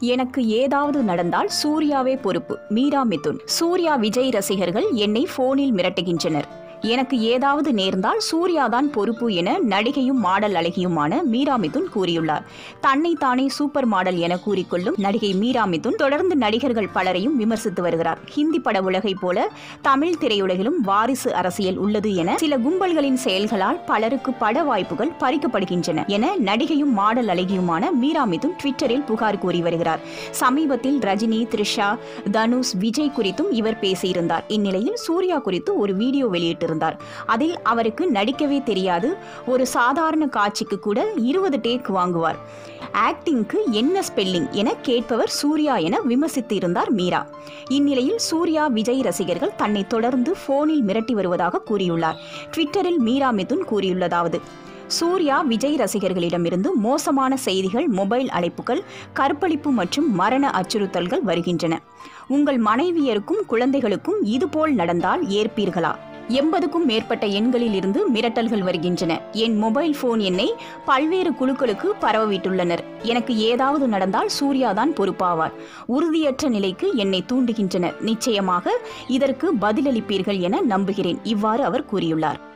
எனக்கு ஏதாவது நடந்தால் சூர்யாவே பொறுப்பு மீரா மிதுன் சூர்யா விஜய் ரசிகர்கள் என்னை போனில் மிரட்டுகின்றனர் எனக்கு ஏதாவது நேர்ந்தால் சூர்யாதான் பொறுப்பு என நடிகையும் மாடல் அழகியுமான மீரா மிதுன் கூறியுள்ளார் தன்னை தானே சூப்பர் மாடல் என கூறிக்கொள்ளும் நடிகை மீரா மிதுன் தொடர்ந்து நடிகர்கள் பலரையும் விமர்சித்து வருகிறார் ஹிந்தி பட உலகை போல தமிழ் திரையுலகிலும் வாரிசு அரசியல் உள்ளது என சில கும்பல்களின் செயல்களால் பலருக்கு பட வாய்ப்புகள் பறிக்கப்படுகின்றன என நடிகையும் மாடல் அழகியுமான மீரா மிதுன் ட்விட்டரில் புகார் கூறி வருகிறார் சமீபத்தில் ரஜினி த்ரிஷா தனுஷ் விஜய் குறித்தும் இவர் பேசியிருந்தார் இந்நிலையில் சூர்யா குறித்து ஒரு வீடியோ வெளியிட்டிருந்தார் அதில் அவருக்கு நடிக்கவே தெரியாது ஒரு சாதாரண காட்சிக்கு கூட இருபது டேக் வாங்குவார் ஆக்டிங்க்கு என்ன ஸ்பெல்லிங் என கேட்பவர் சூர்யா என விமர்சித்து இருந்தார் மீரா இந்நிலையில் சூர்யா விஜய் ரசிகர்கள் தன்னை தொடர்ந்து போனில் மிரட்டி வருவதாக கூறியுள்ளார் ட்விட்டரில் மீரா மிதுன் கூறியுள்ளதாவது சூர்யா விஜய் ரசிகர்களிடமிருந்து மோசமான செய்திகள் மொபைல் அழைப்புகள் கற்பழிப்பு மற்றும் மரண அச்சுறுத்தல்கள் வருகின்றன உங்கள் மனைவியருக்கும் குழந்தைகளுக்கும் இதுபோல் நடந்தால் ஏற்பீர்களா எண்பதுக்கும் மேற்பட்ட எண்களில் இருந்து மிரட்டல்கள் வருகின்றன என் மொபைல் போன் எண்ணை பல்வேறு குழுக்களுக்கு பரவவிட்டுள்ளனர் எனக்கு ஏதாவது நடந்தால் சூர்யாதான் பொறுப்பாவார் உறுதியற்ற நிலைக்கு என்னை தூண்டுகின்றனர் நிச்சயமாக இதற்கு பதிலளிப்பீர்கள் என நம்புகிறேன் இவ்வாறு அவர் கூறியுள்ளார்